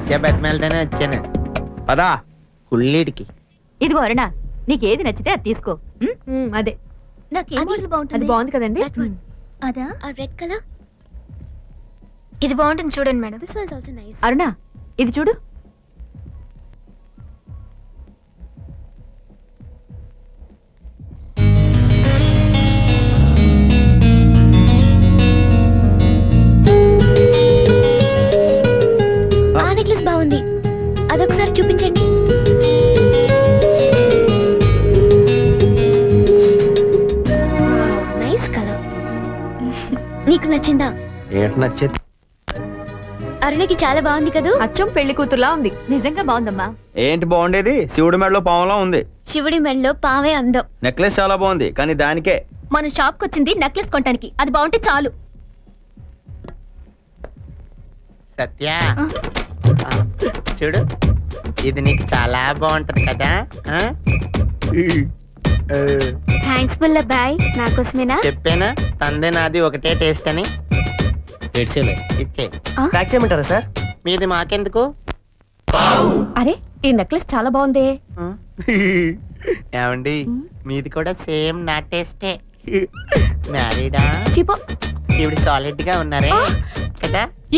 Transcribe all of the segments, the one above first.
సత్య బతిమేలతోనే వచ్చాను పదా కుళ్ళీడికి ఇదిగో అరుణ నీకేది నచ్చితే అది తీసుకో ఉం? మ్మ్, అదే నాకు ఏ మోడల్ అది బాగుంటుంది బాగుంది కదండి That one. అదా ఆ రెడ్ కలర్ ఇది బాగుంటుంది చూడండి madam this one also nice Aruna ఇది చూడు ఆ నెక్లెస్ బాగుంది అదొకసారి చూపించండి నైస్ కలర్ నీకు నచ్చిందా ఏంటి నచ్చేది అరుణకి చాలా బాగుంది కదూ అచ్చం పెళ్లి కూతురులా ఉంది నిజంగా బాగుందమ్మా ఏంటి బాగుండేది శివుడి మెడలో పాములా ఉంది శివుడి మెడలో పావే అందం నెక్లెస్ చాలా బాగుంది కానీ దానికే మనం షాప్ కి వచ్చింది నెక్లెస్ కొనడానికి అది బాగుంటే చాలు సత్య ఆ, చూడు ఇది నీకు చాలా బాగుంటది కదా ఆ? ఆ, థ్యాంక్స్ బుల్ల బాయ్ నాకోసమేనా చెప్పానా తందే నాది ఒకటే టేస్ట్ అని ఏడ్చేలే ఇచ్చే ప్యాక్ చేయమంటారా సార్ మీది మాకెందుకు అరే ఈ నెక్లెస్ చాలా బాగుందే ఆ? ఏమండి మీది కూడా సేమ్ నా టేస్టే మ్యారీడా చీపో ఇవి సాలిడ్ గా ఉన్నారే కదా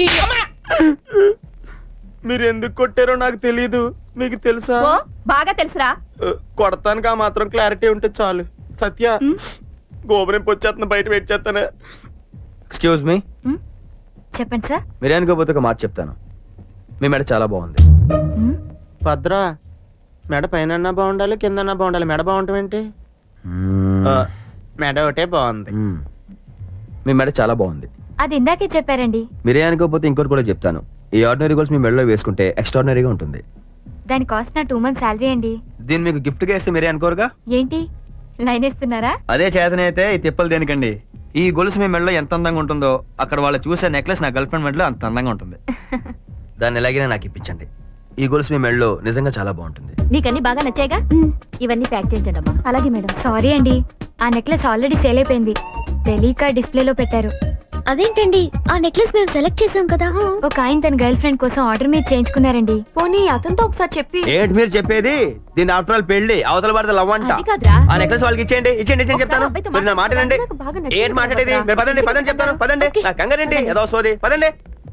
మీరు ఎందుకు కొట్టారో నాకు తెలియదు మీకు తెలుసా ఓ బాగా తెలుసురా కొడతానికి ఆ మాత్రం క్లారిటీ ఉంటే చాలు సత్య గోపురం వచ్చేస్తున్నా బయట వెయిట్ చేస్తాను ఎక్స్క్యూజ్ మీ చెప్పండి సార్ మీరు అనుకోకపోతే ఒక మాట చెప్తాను మీ మెడ చాలా బాగుంది భద్రా మెడ పైన బాగుండాలి కిందన్నా బాగుండాలి మెడ బాగుంటాం ఏంటి ఆ, మెడ ఒకటే బాగుంది మ్మ్. మీ మెడ చాలా బాగుంది అది ఇందాకే చెప్పారండి మీరే అనుకోకపోతే ఇంకోటి కూడా చెప్తాను ఈ ఆర్డినరీ గోల్స్ మీ మెడలో వేసుకుంటే ఎక్స్ట్రాడినరీగా ఉంటుంది దాని కాస్ట్ నా టూ మంత్ శాలరీ అండి దీన్ని మీకు గిఫ్ట్ గా ఇస్తే మీరే అనుకోరుగా ఏంటి లైన్ వేస్తున్నారా అదే చేతనైతే ఈ తిప్పలు దేనికండి ఈ గొలుసు మీ మెడలో ఎంత అందంగా ఉంటుందో అక్కడ వాళ్ళు చూసే నెక్లెస్ నా గర్ల్ ఫ్రెండ్ మెడలో అంత అందంగా ఉంటుంది దాన్ని ఎలాగైనా నాకు ఇప్పించండి ఈ గొలుసు మీ మెడలో నిజంగా చాలా బాగుంటుంది నీకన్నీ బాగా నచ్చాయిగా ఇవన్నీ ప్యాక్ చేయించండి అమ్మా అలాగే మేడం సారీ అండి ఆ నెక్లెస్ ఆల్రెడీ సేల్ అయిపోయింది తెలియక డిస్ప్లేలో పెట్టారు అదేంటండి ఆ నెక్లెస్ మేము సెలెక్ట్ చేసాం కదా ఒక ఆయన తన గర్ల్ ఫ్రెండ్ కోసం ఆర్డర్ మీద చేయించుకున్నారండి పోనీ అతనితో ఒకసారి చెప్పి ఏంటి మీరు చెప్పేది దీని ఆఫ్టర్ ఆల్ పెళ్లి అవతల పడితే లవ్ అంట అది కాదురా ఆ నెక్లెస్ వాళ్ళకి ఇచ్చేయండి ఇచ్చేయండి ఇచ్చేయండి ఒకసారి చెప్తాను అబ్బాయితో మీరు నా మాట వినండి నాకు బాగా నచ్చింది ఏంటి మాట్లాడేది కదా. మీరు పదండి పదండి చెప్తాను పదండి ఓకే. నా కంగారేంటి ఏదో సోది పదండి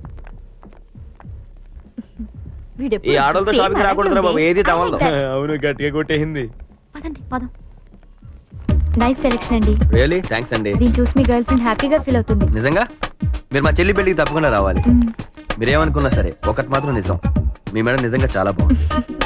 వీడెప్పుడు ఈ ఆడలతో same షాపింగ్ అలాగే రాకూడదురా బాబు ఉంది. ఏది తమలదు అవును గట్టిగా కొట్టేసింది పదండి పదం నైస్ సెలెక్షన్ అండి రియలీ థ్యాంక్స్ అండి దీన్ని చూసి మీ గర్ల్ ఫ్రెండ్ హ్యాపీగా ఫీల్ అవుతుంది నిజంగా మీరు మా చెల్లి పెళ్లికి తప్పకుండా రావాలి మ్మ్. మీరేమనుకున్నా సరే ఒకటి మాత్రం నిజం మీ మేడం నిజంగా చాలా బాగుంది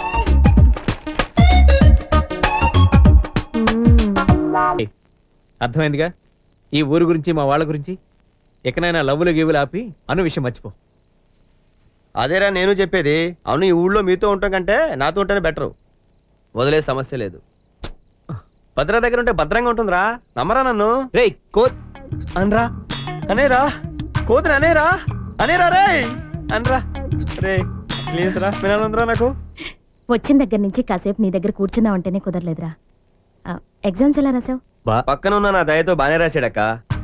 అర్థమైందిగా ఈ ఊరు గురించి మా వాళ్ళ గురించి ఎక్కడైనా లవ్వులు గేవులు ఆపి అను విషయం మర్చిపో అదేరా నేను చెప్పేది అవును ఈ ఊళ్ళో మీతో ఉండటం కంటే నాతో ఉంటేనే బెటర్ వదిలే సమస్య లేదు భద్ర దగ్గర ఉంటే భద్రంగా ఉంటుందిరా నమ్మరా నన్ను రేయ్ కో అనరా అనేరా కోతురు అనేరా అనేరా రే అనరా రే ప్లీజ్ రా వినాలందరా నాకు వచ్చిన దగ్గర నుంచి కాసేపు నీ దగ్గర కూర్చుందా ఉంటేనే కుదరలేదురా ఎగ్జామ్స్ ఎలా రాసావు బా పక్కన ఉన్న నా దయతో బానే రాశాడక్క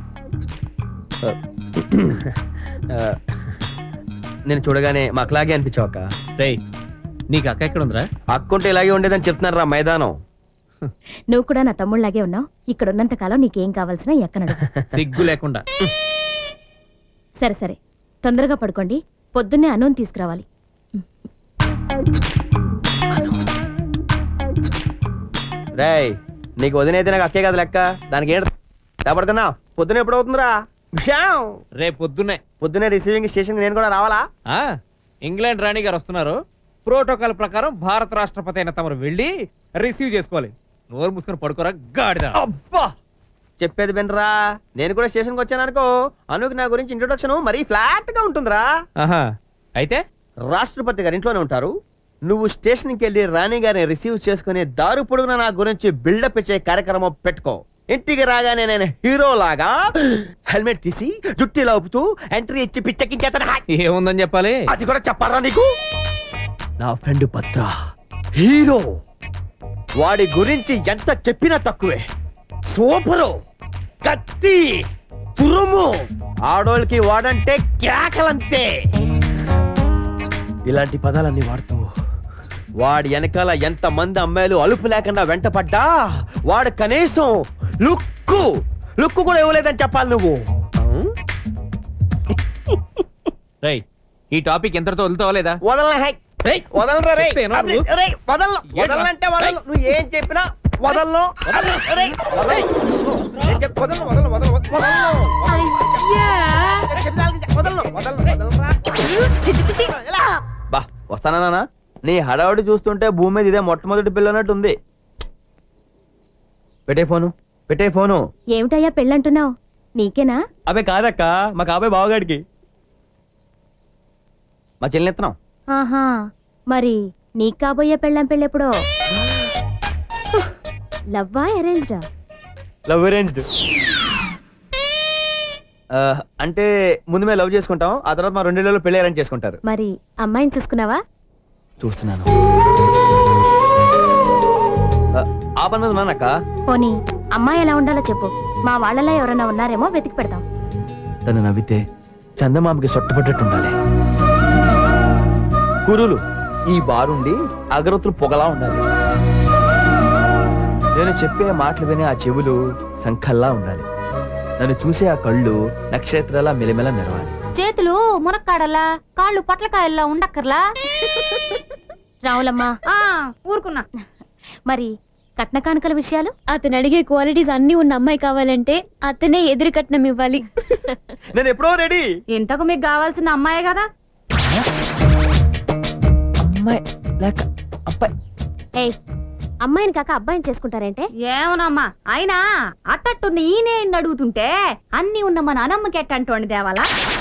ఆ, నేను చూడగానే మా అక్కలాగే అనిపించావు అక్క రేయ్ నీకు అక్క ఎక్కడ ఉందిరా అక్కుంటే ఇలాగే ఉండేదని చెప్తున్నారు రా మైదానం నువ్వు కూడా నా తమ్ముళ్ళలాగే ఉన్నావు ఇక్కడ ఉన్నంత కాలం నీకేం కావాల్సిన ఎక్కనడు సిగ్గు లేకుండా సరే సరే తొందరగా పడుకోండి పొద్దున్నే అనూన్ తీసుకురావాలి రేయ్ నీకు వదినైతే నాకు అక్కే కదా లెక్క దానికి ఏంటి లేపడుకున్నా పొద్దున ఎప్పుడు అవుతుందిరా విషయం రేపు పొద్దున్నే పొద్దునే రిసీవింగ్ స్టేషన్ నేను కూడా రావాలా ఆ ఇంగ్లాండ్ రాణి గారు వస్తున్నారు ప్రోటోకాల్ ప్రకారం భారత రాష్ట్రపతి అయిన తమరు వెళ్ళి రిసీవ్ చేసుకోవాలి నోరు మూసుకొని పడుకోరా గాడిద అబ్బా చెప్పేది వినరా నేను కూడా స్టేషన్కి వచ్చాను అనుకో అనుకి నా గురించి ఇంట్రొడక్షన్ మరీ ఫ్లాట్ గా ఉంటుందిరా ఆహా అయితే రాష్ట్రపతి గారి ఇంట్లోనే ఉంటారు నువ్వు స్టేషన్కి వెళ్ళి రాణి గారిని రిసీవ్ చేసుకుని దారు పొడుగున నా గురించి బిల్డప్ ఇచ్చే కార్యక్రమం పెట్టుకో ఇంటికి రాగానే నేను హీరో లాగా హెల్మెట్ తీసి జుట్టి లాపుతూ ఎంట్రీ ఇచ్చి పిచ్చెక్కించేస్తాను ఏముందని చెప్పాలి అది కూడా చెప్పారా నీకు నా ఫ్రెండ్ పత్ర హీరో వాడి గురించి ఎంత చెప్పినా తక్కువే సూపరు కత్తి తురుము ఆడోళ్ళకి వాడంటే కేకలంతే ఇలాంటి పదాలన్నీ వాడుతూ వాడి వెనకాల ఎంత మంది అమ్మాయిలు అలుపు లేకుండా వెంటపడ్డా వాడు కనీసం లుక్కు లుక్కు కూడా ఇవ్వలేదని చెప్పాలి నువ్వు అవును? రేయ్ ఈ టాపిక్ ఎంతటితో వదులుతావా లేదా వదలనా హై రేయ్, వదలరా రే చెప్తే వినవు నువ్వు? రేయ్, వదలను వదలనంటే వదలను నువ్వు ఏం చెప్పినా వదలను రేయ్, వదలను. నేను చెప్- వదలను వదలను వదలను వదలను వదలను వదలను వదలరా బా వస్తానా నాన్న నీ హడావుడి చూస్తుంటే భూమి మీద ఇదే మొట్టమొదటి పిల్ల అన్నట్టు ఉంది పెట్టే ఫోను పెట్టే ఫోను ఏమిటయ్యా పెళ్ళంటున్నావు నీకేనా అబే కాదక్క మా కాబోయే బావగాడికి మా చెల్లినెత్తనం ఆహా మరి నీకు కాబోయే పెళ్ళం పెళ్ళెప్పుడో లవ్వా అరేంజ్డా లవ్ అరేంజ్డ్ అంటే ముందు మేము లవ్ చేసుకుంటాం ఆ తర్వాత మా రెండేళ్లలో పెళ్లి అరేంజ్ చేసుకుంటారు మరి అమ్మాయిని చూసుకున్నావా చూస్తున్నాను ఆ, ఆ పని మీద ఉన్నానక్క పోనీ అమ్మాయి ఎలా ఉండాలో చెప్పు మా వాళ్ళలో ఎవరైనా ఉన్నారేమో వెతికి పెడతాం తను నవ్వితే చందమామకి సొట్టపడ్డట్టు ఉండాలి కురులు ఈ బారుండి అగరొత్తులు పొగలా ఉండాలి నేను చెప్పే మాటలు వినే ఆ చెవులు సంఖల్లా ఉండాలి నన్ను చూసే ఆ కళ్ళు నక్షత్రాల మెలిమెల మెరవాలి చేతులు మునక్కాడల్లా కాళ్ళు పొట్లకాయల్లా ఉండక్కర్లా రావులమ్మా ఆ ఊరుకున్నా మరి కట్న కానుకల విషయాలు అతను అడిగే క్వాలిటీస్ అన్ని ఉన్న అమ్మాయి కావాలంటే అతనే ఎదురు కట్నం ఇవ్వాలి నేను ఎప్పుడో రెడీ ఇంతకు మీకు కావాల్సిన అమ్మాయే కదా అమ్మాయి లేక అబ్బాయి ఏయ్ అమ్మాయిని కాక అబ్బాయిని చేసుకుంటారేంటే ఏమోనమ్మా అయినా అట్టట్టున్న ఈయనే ఇన్ని అడుగుతుంటే అన్ని ఉన్న మన అనమ్మకి ఎట్టంటోండి దేవాలా